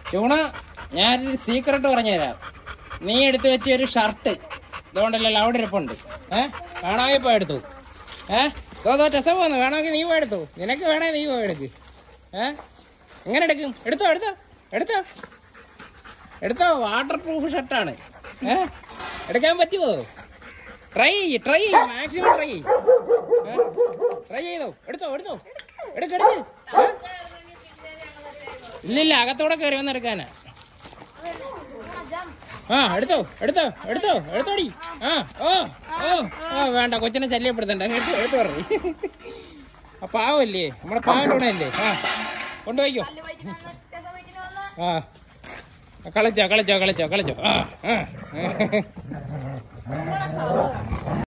ചൂണ ഞാനൊരു സീക്രട്ട് പറഞ്ഞുതരാം നീ എടുത്തു വെച്ച ഒരു ഷർട്ട് ഇതുകൊണ്ടല്ലോ അവിടെ ഇരിപ്പുണ്ട് ഏ വേണമെങ്കിൽ പോയി എടുത്തു ഏ തോതോ ടെസ പോന്നു വേണമെങ്കിൽ നീ പോയി എടുത്തു നിനക്ക് വേണേ നീ പോയി എടുക്ക് ഏ എങ്ങനെ എടുക്കും എടുത്തോ എടുത്തോ എടുത്തോ എടുത്തോ വാട്ടർ പ്രൂഫ് ഷർട്ടാണ് ഏ എടുക്കാൻ പറ്റുമോ ട്രൈ ചെയ്യ് ട്രൈ ചെയ്യ് മാക്സിമം ട്രൈ ചെയ്യ് ട്രൈ ചെയ്തോ എടുത്തോ എടുത്തോ എടുക്ക് എടുക്ക് ഏ? ഇല്ലില്ല അകത്തോടെ കയറി വന്ന് എടുക്കാനാ ആ എടുത്തോ എടുത്തോ എടുത്തോ എടുത്തോടി ആ ഓ ഓ ഓ വേണ്ട കൊച്ചിനെ ശല്യപ്പെടുത്തണ്ട എടുത്തു എടുത്തു പറഞ്ഞു ആ പാവല്ലേ നമ്മുടെ പാവന്റെ കൂടെ അല്ലേ ആ കൊണ്ടുപോയിക്കോ ആ കളിച്ചോ കളിച്ചോ കളിച്ചോ കളിച്ചോ ആ ആ